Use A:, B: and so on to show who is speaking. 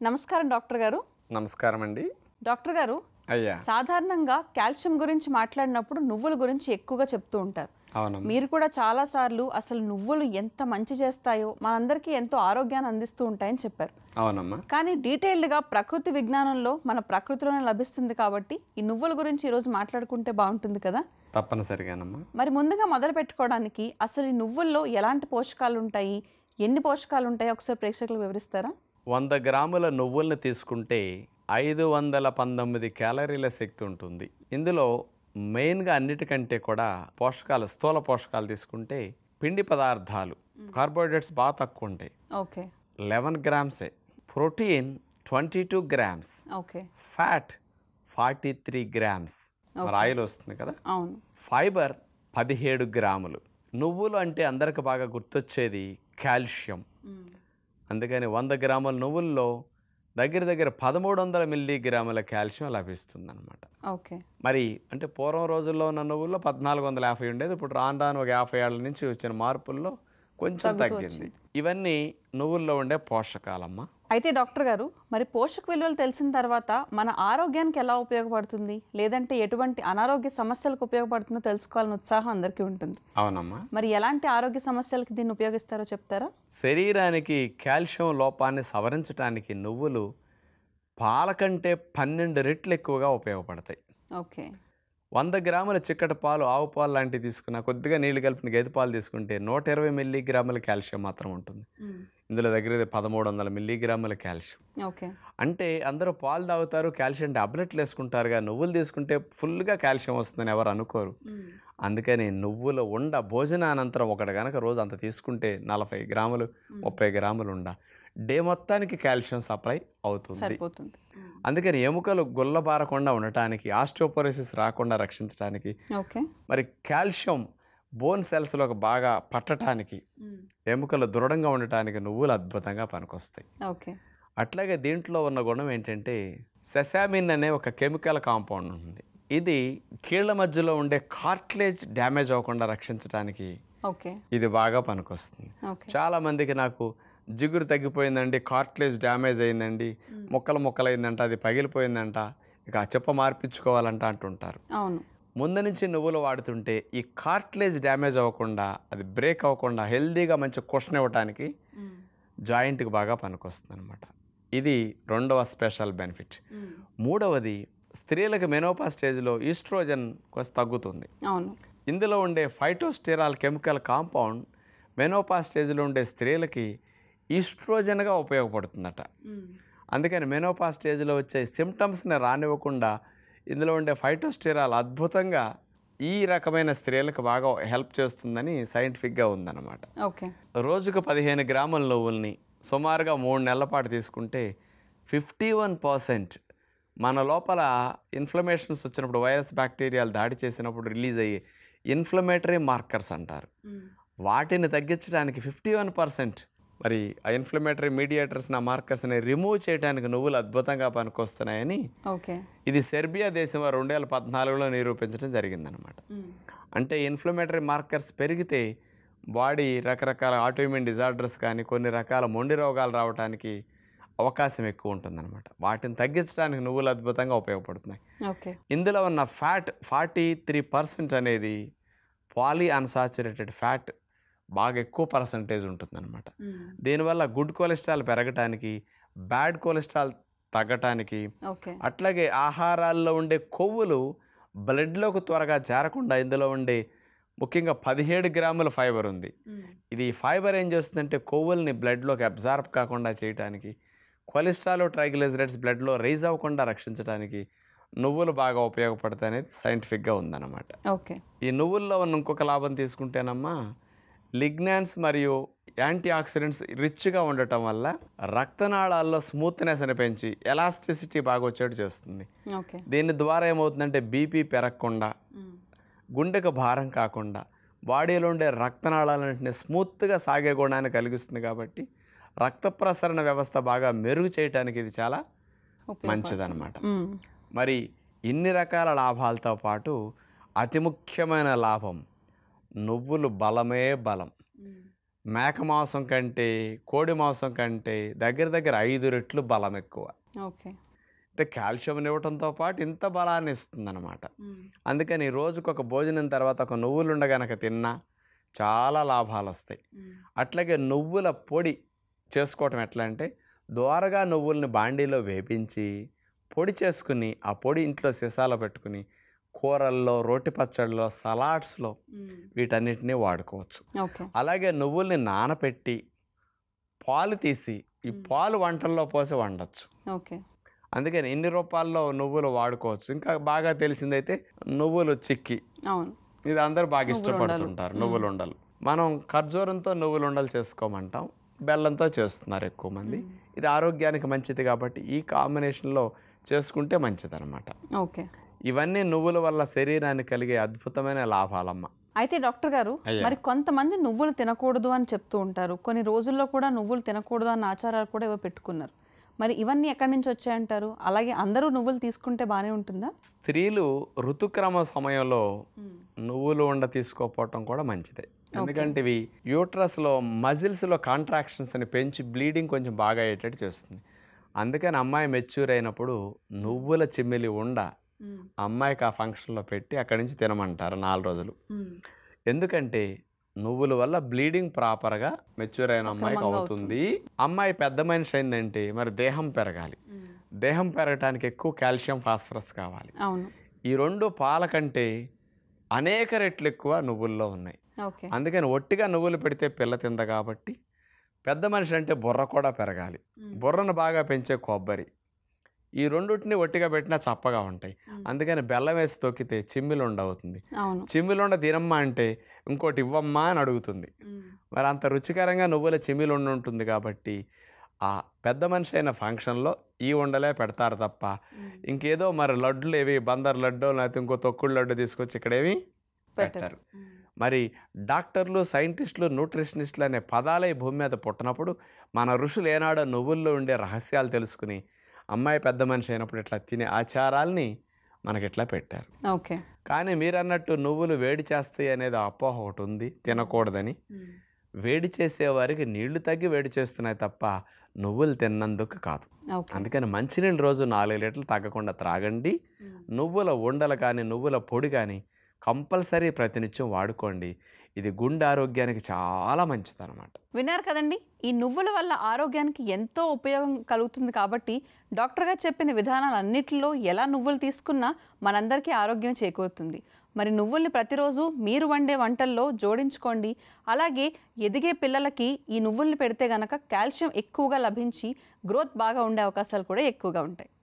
A: నమస్కారం డాక్టర్ గారు
B: నమస్కారం అండి
A: డాక్టర్ గారు
B: అయ్యా
A: సాధారణంగా కాల్షియం గురించి మాట్లాడినప్పుడు నువ్వుల గురించి ఎక్కువగా చెప్తూ ఉంటారు
B: అవునమ్మా
A: మీరు కూడా చాలా సార్లు అసలు నువ్వులు ఎంత మంచి చేస్తాయో మనందరికీ ఎంతో ఆరోగ్యాన్ని అందిస్తూ ఉంటాయని చెప్పారు
B: అవునమ్మా
A: కానీ డీటెయిల్డ్గా ప్రకృతి విజ్ఞానంలో మన ప్రకృతిలోనే లభిస్తుంది కాబట్టి ఈ నువ్వుల గురించి ఈరోజు మాట్లాడుకుంటే బాగుంటుంది కదా
B: తప్పనిసరిగానమ్మా
A: మరి ముందుగా మొదలు పెట్టుకోవడానికి అసలు ఈ నువ్వుల్లో ఎలాంటి పోషకాలు ఉంటాయి ఎన్ని పోషకాలు ఉంటాయో ఒకసారి ప్రేక్షకులకు వివరిస్తారా
B: వంద గ్రాముల నువ్వుల్ని తీసుకుంటే ఐదు వందల పంతొమ్మిది క్యాలరీల శక్తి ఉంటుంది ఇందులో మెయిన్గా అన్నిటికంటే కూడా పోషకాలు స్థూల పోషకాలు తీసుకుంటే పిండి పదార్థాలు కార్బోహైడ్రేట్స్ బాగా తక్కువ ఉంటాయి
A: ఓకే
B: లెవెన్ గ్రామ్సే protein twenty two grams
A: okay
B: fat forty three grams మరి ఆయిల్ వస్తుంది కదా
A: అవును
B: ఫైబర్ పదిహేడు గ్రాములు నువ్వులు అంటే అందరికి బాగా గుర్తొచ్చేది కాల్షియం అందుకని వంద గ్రాముల నువ్వుల్లో దగ్గర దగ్గర పదమూడు వందల మిల్లీగ్రాముల కాల్షియం లభిస్తుంది అనమాట
A: ఓకే
B: మరి అంటే పూర్వం రోజుల్లో ఉన్న నువ్వుల్లో పద్నాలుగు వందల యాభై ఉండేది ఇప్పుడు రాను రాను ఒక యాభై ఏళ్ళ నుంచి వచ్చిన మార్పుల్లో కొంచెం తగ్గింది ఇవన్నీ నువ్వుల్లో ఉండే పోషకాలమ్మా
A: అయితే డాక్టర్ గారు మరి పోషక విలువలు తెలిసిన తర్వాత మన ఆరోగ్యానికి ఎలా ఉపయోగపడుతుంది లేదంటే ఎటువంటి అనారోగ్య సమస్యలకు ఉపయోగపడుతుందో తెలుసుకోవాలని ఉత్సాహం అందరికీ ఉంటుంది
B: అవునమ్మా
A: మరి ఎలాంటి ఆరోగ్య సమస్యలకి దీన్ని ఉపయోగిస్తారో చెప్తారా
B: శరీరానికి కాల్షియం లోపాన్ని సవరించడానికి నువ్వులు పాల కంటే పన్నెండు రెట్లు ఎక్కువగా ఉపయోగపడతాయి
A: ఓకే
B: వంద గ్రాముల చిక్కటి పాలు ఆవు పాలు లాంటివి తీసుకున్న కొద్దిగా నీళ్లు కలిపిన గేదె పాలు తీసుకుంటే నూట ఇరవై మిల్లీగ్రాముల కాల్షియం మాత్రం ఉంటుంది ఇందులో దగ్గర దగ్గర పదమూడు వందల మిల్లీగ్రాముల కాల్షియం
A: ఓకే
B: అంటే అందరూ పాలు తాగుతారు కాల్షియం టాబ్లెట్లు వేసుకుంటారుగా నువ్వులు తీసుకుంటే ఫుల్గా కాల్షియం వస్తుందని ఎవరు అనుకోరు అందుకని నువ్వుల ఉండ భోజనానంతరం ఒకటి కనుక రోజు అంత తీసుకుంటే నలభై గ్రాములు ముప్పై గ్రాములు ఉండ డే మొత్తానికి కాల్షియం సప్లై అవుతుంది
A: సరిపోతుంది
B: అందుకని ఎముకలు గుల్లబారకుండా ఉండటానికి ఆస్ట్రోపోరోసిస్ రాకుండా రక్షించడానికి
A: ఓకే
B: మరి కాల్షియం బోన్ సెల్స్లోకి బాగా పట్టడానికి ఎముకలు దృఢంగా ఉండటానికి నువ్వులు అద్భుతంగా పనికొస్తాయి
A: ఓకే
B: అట్లాగే దీంట్లో ఉన్న గుణం ఏంటంటే సెసామిన్ అనే ఒక కెమికల్ కాంపౌండ్ ఉంటుంది ఇది కీళ్ళ మధ్యలో ఉండే కార్ట్లేజ్ డ్యామేజ్ అవ్వకుండా రక్షించడానికి
A: ఓకే
B: ఇది బాగా పనికొస్తుంది
A: ఓకే
B: చాలా మందికి నాకు జిగురు తగ్గిపోయిందండి కార్ట్లేజ్ డ్యామేజ్ అయిందండి ముక్కలు ముక్కలైందంట అది పగిలిపోయిందంట ఇక ఆ చెప్ప మార్పించుకోవాలంట అంటుంటారు
A: అవును
B: ముందు నుంచి నువ్వులు వాడుతుంటే ఈ కార్ట్లేజ్ డ్యామేజ్ అవ్వకుండా అది బ్రేక్ అవ్వకుండా హెల్దీగా మంచి క్వశ్చన్ ఇవ్వడానికి జాయింట్కి బాగా పనికొస్తుంది అనమాట ఇది రెండవ స్పెషల్ బెనిఫిట్ మూడవది స్త్రీలకు మెనోపా స్టేజ్లో ఈస్ట్రోజన్ కొంచెం తగ్గుతుంది
A: అవును
B: ఇందులో ఉండే ఫైటోస్టెరాల్ కెమికల్ కాంపౌండ్ మెనోపా స్టేజ్లో ఉండే స్త్రీలకి ఈస్ట్రోజన్గా ఉపయోగపడుతుందట అందుకని మెనోపా స్టేజ్లో వచ్చే సిమ్టమ్స్ని రానివ్వకుండా ఇందులో ఉండే ఫైటోస్టెరాల్ అద్భుతంగా ఈ రకమైన స్త్రీలకు బాగా హెల్ప్ చేస్తుందని సైంటిఫిక్గా ఉందన్నమాట
A: ఓకే
B: రోజుకు పదిహేను గ్రాముల నువ్వుల్ని సుమారుగా మూడు నెలల పాటు తీసుకుంటే ఫిఫ్టీ వన్ పర్సెంట్ మన లోపల ఇన్ఫ్లమేషన్స్ వచ్చినప్పుడు వైరస్ బ్యాక్టీరియాలు దాడి చేసినప్పుడు రిలీజ్ అయ్యే ఇన్ఫ్లమేటరీ మార్కర్స్ అంటారు వాటిని తగ్గించడానికి ఫిఫ్టీ వన్ పర్సెంట్ మరి ఆ ఇన్ఫ్లమేటరీ మీడియేటర్స్ని ఆ మార్కర్స్ని రిమూవ్ చేయడానికి నువ్వులు అద్భుతంగా పనికొస్తున్నాయని
A: ఓకే
B: ఇది సెర్బియా దేశం వారు రెండు వేల పద్నాలుగులో నిరూపించడం జరిగిందనమాట అంటే ఇన్ఫ్లమేటరీ మార్కర్స్ పెరిగితే బాడీ రకరకాల ఆటోఇమ్యూన్ డిజార్డర్స్ కానీ కొన్ని రకాల మొండి రోగాలు రావడానికి అవకాశం ఎక్కువ ఉంటుందన్నమాట వాటిని తగ్గించడానికి నువ్వులు అద్భుతంగా ఉపయోగపడుతున్నాయి
A: ఓకే
B: ఇందులో ఉన్న ఫ్యాట్ ఫార్టీ త్రీ పర్సెంట్ అనేది పాలీ అన్సాచురేటెడ్ ఫ్యాట్ బాగా ఎక్కువ పర్సంటేజ్ ఉంటుందన్నమాట దీనివల్ల గుడ్ కొలెస్ట్రాల్ పెరగటానికి బ్యాడ్ కొలెస్ట్రాల్ తగ్గటానికి
A: ఓకే
B: అట్లాగే ఆహారాల్లో ఉండే కొవ్వులు బ్లడ్లోకి త్వరగా చేరకుండా ఇందులో ఉండే ముఖ్యంగా పదిహేడు గ్రాముల ఫైబర్ ఉంది ఇది ఈ ఫైబర్ ఏం చేస్తుందంటే కొవ్వుల్ని బ్లడ్లోకి అబ్జార్బ్ కాకుండా చేయడానికి కొలెస్ట్రాల్ ట్రైగ్లిజరైడ్స్ బ్లడ్లో రైజ్ అవ్వకుండా రక్షించడానికి నువ్వులు బాగా ఉపయోగపడతాయి అనేది సైంటిఫిక్గా ఉందన్నమాట
A: ఓకే
B: ఈ నువ్వుల్లో ఉన్న ఇంకొక లాభం తీసుకుంటేనమ్మా లిగ్నాన్స్ మరియు యాంటీ ఆక్సిడెంట్స్ రిచ్గా ఉండటం వల్ల రక్తనాళాల్లో స్మూత్నెస్ అని పెంచి ఎలాస్టిసిటీ బాగా వచ్చేట్టు చేస్తుంది
A: ఓకే
B: దీని ద్వారా ఏమవుతుందంటే బీపీ పెరగకుండా గుండెకు భారం కాకుండా బాడీలో ఉండే రక్తనాళాలన్నింటినీ స్మూత్గా సాగే గుణాన్ని కలిగిస్తుంది కాబట్టి రక్త ప్రసరణ వ్యవస్థ బాగా మెరుగు చేయడానికి ఇది చాలా మంచిదన్నమాట మరి ఇన్ని రకాల లాభాలతో పాటు అతి ముఖ్యమైన లాభం నువ్వులు బలమే బలం మేక మాంసం కంటే కోడి మాంసం కంటే దగ్గర దగ్గర ఐదు రెట్లు బలం ఎక్కువ
A: ఓకే
B: అంటే కాల్షియం ఇవ్వటంతో పాటు ఇంత బలాన్ని ఇస్తుందన్నమాట అందుకని రోజుకు ఒక భోజనం తర్వాత ఒక నువ్వులు ఉండగనక తిన్నా చాలా లాభాలు వస్తాయి అట్లాగే నువ్వుల పొడి చేసుకోవటం ఎట్లా అంటే దోరగా నువ్వుల్ని బాండీలో వేపించి పొడి చేసుకుని ఆ పొడి ఇంట్లో సీసాలో పెట్టుకుని కూరల్లో రోటి పచ్చళ్ళలో సలాడ్స్లో వీటన్నిటినీ వాడుకోవచ్చు
A: ఓకే
B: అలాగే నువ్వుల్ని నానపెట్టి పాలు తీసి ఈ
A: మ్మ్.
B: పాలు వంటల్లో పోసి వండొచ్చు
A: ఓకే
B: అందుకని ఇన్ని రూపాయల్లో నువ్వులు వాడుకోవచ్చు ఇంకా బాగా తెలిసిందైతే నువ్వులు చిక్కి
A: అవును
B: ఇది అందరూ బాగా
A: నువ్వులు ఉండలు.
B: ఇష్టపడుతుంటారు
A: మ్మ్.
B: నువ్వులు ఉండలు మనం ఖర్జూరంతో నువ్వులు ఉండలు చేసుకోమంటాం బెల్లంతో చేస్తున్నారు ఎక్కువ మంది ఇది ఆరోగ్యానికి మంచిది కాబట్టి ఈ కాంబినేషన్లో చేసుకుంటే మంచిదన్నమాట
A: ఓకే
B: ఇవన్నీ నువ్వుల వల్ల శరీరానికి కలిగే అద్భుతమైన లాభాలమ్మ
A: అయితే డాక్టర్ గారు
B: అయ్యా.
A: మరి కొంతమంది నువ్వులు తినకూడదు అని చెప్తూ ఉంటారు కొన్ని రోజుల్లో కూడా నువ్వులు తినకూడదు అన్న ఆచారాలు కూడా ఏవో పెట్టుకున్నారు మరి ఇవన్నీ ఎక్కడి నుంచి వచ్చాయంటారు అలాగే అందరూ నువ్వులు తీసుకుంటే బాగానే ఉంటుందా
B: స్త్రీలు ఋతుక్రమ సమయంలో నువ్వులు ఉండ తీసుకోకపోవటం కూడా మంచిదే ఎందుకంటే ఇవి యూట్రస్లో మజిల్స్లో కాంట్రాక్షన్స్ని పెంచి బ్లీడింగ్ కొంచెం బాగా అయ్యేటట్టు చేస్తుంది అందుకని అమ్మాయి మెచ్యూర్ అయినప్పుడు నువ్వుల చిమ్మిలి ఉండ అమ్మాయికి ఆ ఫంక్షన్లో పెట్టి అక్కడి నుంచి తినమంటారు నాలుగు రోజులు ఎందుకంటే నువ్వుల వల్ల బ్లీడింగ్ ప్రాపర్గా మెచ్యూర్ అయిన అమ్మాయికి
A: సక్రమంగా
B: అవుతుంది అమ్మాయి పెద్ద మనిషి అయిందంటే మరి దేహం పెరగాలి దేహం పెరగటానికి ఎక్కువ కాల్షియం ఫాస్ఫరస్ కావాలి
A: అవును
B: ఈ రెండు పాల కంటే అనేక రెట్లు ఎక్కువ నువ్వుల్లో ఉన్నాయి
A: ఓకే
B: అందుకని ఒట్టిగా నువ్వులు పెడితే పిల్ల తింద కాబట్టి పెద్ద మనిషి అంటే బుర్ర కూడా పెరగాలి బుర్రను బాగా పెంచే కొబ్బరి ఈ రెండుటిని ఒట్టిగా పెట్టినా చప్పగా ఉంటాయి అందుకని బెల్లం వేసి తొక్కితే చిమ్మిలుండ అవుతుంది
A: అవును
B: చిమ్మిలుండ తినమ్మా అంటే ఇంకోటి ఇవ్వమ్మా అని అడుగుతుంది మరి అంత రుచికరంగా నువ్వుల చిమ్మిలుండ ఉంటుంది కాబట్టి ఆ పెద్ద మనిషి అయిన ఫంక్షన్లో ఈ ఉండలే పెడతారు తప్ప ఇంకేదో మరి లడ్డులు ఏవి బందర్ లడ్డు లేకపోతే ఇంకో తొక్కుడు లడ్డు తీసుకొచ్చి ఇక్కడేవి పెట్టారు మరి డాక్టర్లు సైంటిస్టులు న్యూట్రిషనిస్టులు అనే పదాలే ఈ భూమి మీద పుట్టినప్పుడు మన ఋషులు ఏనాడో నువ్వుల్లో ఉండే రహస్యాలు తెలుసుకుని అమ్మాయి పెద్ద మనిషి అయినప్పుడు ఇట్లా తినే ఆచారాల్ని మనకి ఇట్లా పెట్టారు
A: ఓకే
B: కానీ మీరు అన్నట్టు నువ్వులు వేడి చేస్తాయి అనేది అపోహ ఒకటి ఉంది తినకూడదని వేడి చేసేవారికి నీళ్లు తగ్గి వేడి చేస్తున్నాయి తప్ప నువ్వులు తిన్నందుకు కాదు
A: ఓకే
B: అందుకని మంచినీళ్ళు రోజు నాలుగు లీటర్లు తగ్గకుండా త్రాగండి నువ్వుల ఉండలు కానీ నువ్వుల పొడి కానీ కంపల్సరీ ప్రతినిత్యం వాడుకోండి ఇది గుండె ఆరోగ్యానికి చాలా మంచిదన్నమాట
A: విన్నారు కదండి ఈ నువ్వుల వల్ల ఆరోగ్యానికి ఎంతో ఉపయోగం కలుగుతుంది కాబట్టి డాక్టర్ గారు చెప్పిన విధానాలన్నిటిలో ఎలా నువ్వులు తీసుకున్నా మనందరికీ ఆరోగ్యం చేకూరుతుంది మరి నువ్వుల్ని ప్రతిరోజు మీరు వండే వంటల్లో జోడించుకోండి అలాగే ఎదిగే పిల్లలకి ఈ నువ్వుల్ని పెడితే గనక కాల్షియం ఎక్కువగా లభించి గ్రోత్ బాగా ఉండే అవకాశాలు కూడా ఎక్కువగా ఉంటాయి